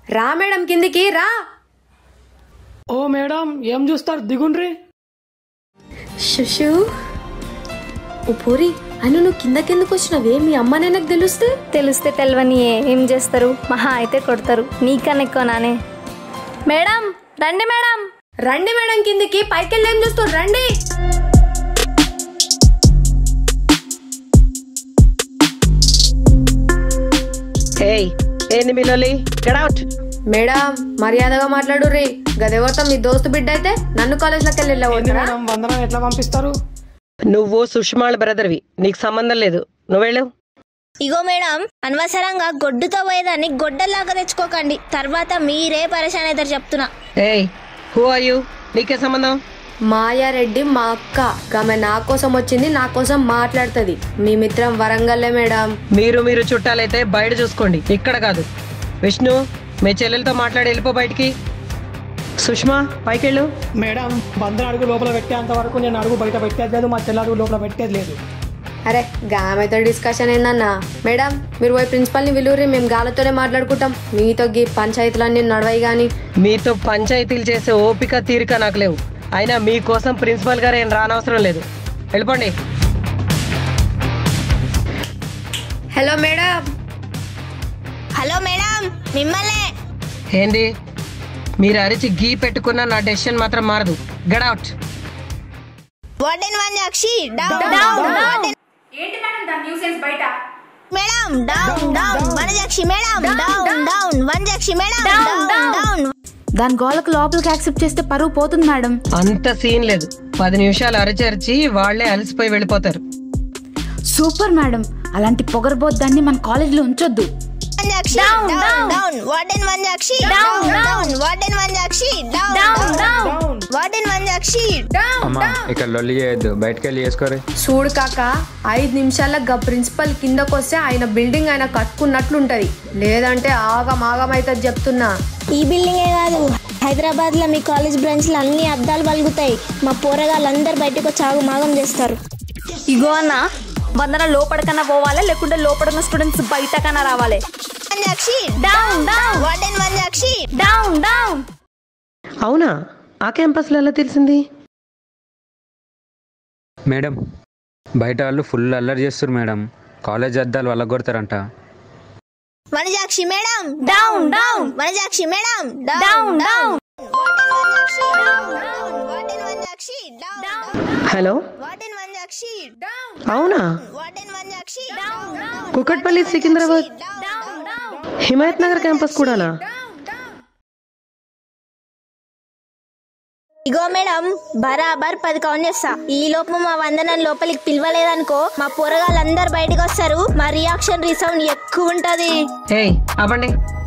రా మేడం కిందికి రా ఓ మేడం ఏం చూస్తారు దిగుండ్రి శుషు ఓ పూరి అను నువ్వు కిందకెందుకు వచ్చినావే మీ అమ్మనే నాకు తెలిస్తే తెలిస్తే తెలవని ఏం చేస్తారు మహా అయితే కొడతారు నీకన్నా ఎక్కువ నానే మేడం రండి మేడం రండి మేడం కిందికి పైకెళ్ళి ఏం చూస్తారు రండి ఏయ్ ఏంది మీ లొల్లి గెట్ అవుట్ మేడం మర్యాదగా మాట్లాడు రీ గదెవరితో మీ దోస్తు బిడ్డ అయితే నన్ను కాలేజ్లోకి వెళ్ళి ఏంది వెళ్ళవద్దురా మేడం వందనం ఎట్లా పంపిస్తారు నువ్వు సుష్మాళ బ్రదర్వి నీకు సంబంధం లేదు నువ్వు వెళ్ళు ఇగో మేడం అనవసరంగా గొడ్డుతో పోయేదాన్ని గొడ్డల్లాగా తెచ్చుకోకండి తర్వాత మీరే పరేషాన్ అవుతారు చెప్తున్నా ఏయ్ హూ ఆర్ యూ నీకే సంబంధం మాయారెడ్డి మా అక్క ఆమె నా కోసం వచ్చింది నా కోసం మాట్లాడుతుంది మీ మిత్రం వరంగల్లే మేడం మీరు మీరు చుట్టాలైతే బయట చూసుకోండి ఇక్కడ కాదు విష్ణు మీ చెల్లెలతో మాట్లాడి వెళ్ళిపో బయటికి సుష్మా పైకెళ్ళు మేడం బంధన అడుగు లోపల పెట్టేంత వరకు నేను అడుగు బయట పెట్టేది లేదు మా చెల్లి అడుగు లోపల పెట్టేది లేదు అరే గామెతో డిస్కషన్ ఏందన్నా మేడం మీరు పోయి ప్రిన్సిపల్ని విలువరి మేము గాలతోనే మాట్లాడుకుంటాం మీతో గీ పంచాయతీలన్నీ నడవాయి గాని మీతో పంచాయతీలు చేసే ఓపిక తీరిక నాకు లేవు అయినా మీకోసం ప్రిన్సిపల్ గారు ఏం రానవసరం లేదు వెళ్ళిపోండి హలో మేడం హలో మేడం మిమ్మల్నే ఏంది మీరు అరిచి గీ పెట్టుకున్న నా డెసిషన్ మాత్రం మారదు గెట్ అవుట్ వార్డెన్ వన్ అక్షి down down madam down down Vanajakshi madam down down Vanajakshi madam down down దాని గోళ్ళకు లోపలికి యాక్సెప్ట్ చేస్తే పరువు పోతుంది మేడం అంత సీన్ లేదు పది నిమిషాలు అరిచి అరిచి వాళ్లే అలసిపోయి వెళ్ళిపోతారు సూపర్ మేడం అలాంటి పొగరబోద్దాన్ని మన కాలేజీలో ఉంచొద్దు Vanajakshi down down warden Vanajakshi down down warden Vanajakshi down down warden Vanajakshi అమ్మా ఇక్కడ లొల్లి చేయొద్దు బయటకు వెళ్ళి చేసుకోరే చూడు కాక ఐదు నిమిషాల గా ప్రిన్సిపల్ కిందకు వస్తే ఆయన బిల్డింగ్ ఆయన కట్టుకున్నట్లుంటది లేదంటే ఆగం ఆగం అవుతుంది చెప్తున్నా ఈ బిల్డింగే కాదు హైదరాబాద్ లో మీ కాలేజ్ బ్రాంచ్ లో అన్ని అద్దాలు పలుగుతాయి మా పోరగాళ్ళందరూ బయటకు వచ్చి ఆగు మాగం చేస్తారు ఇగో అన్న వందన లోపడికన్నా పోవాలి లేకుంటే లోపడున్న స్టూడెంట్స్ బయటకన్నా రావాలి Vanajakshi down down warden Vanajakshi down down అవునా ఆ క్యాంపస్లో ఎలా తెలిసింది మేడం బయట వాళ్ళు ఫుల్ అల్లరి చేస్తారు మేడం కాలేజ్ అద్దాలు వల్ల కొడతారంట Vanajakshi madam down down Vanajakshi madam down down warden Vanajakshi down warden Vanajakshi down hello warden Vanajakshi అవునా warden Vanajakshi down Kukatpally Secunderabad Himayat Nagar campus కూడానా ఇగో మేడం బరాబర్ పది కౌంట్ చేస్తా ఈ లోపు మా వందనం లోపలికి పిలవలేదనుకో మా పొరగాళ్ళందరూ బయటకు వస్తారు మా రియాక్షన్ రీసౌండ్ ఎక్కువ ఉంటది ఏయ్ అవ్వండి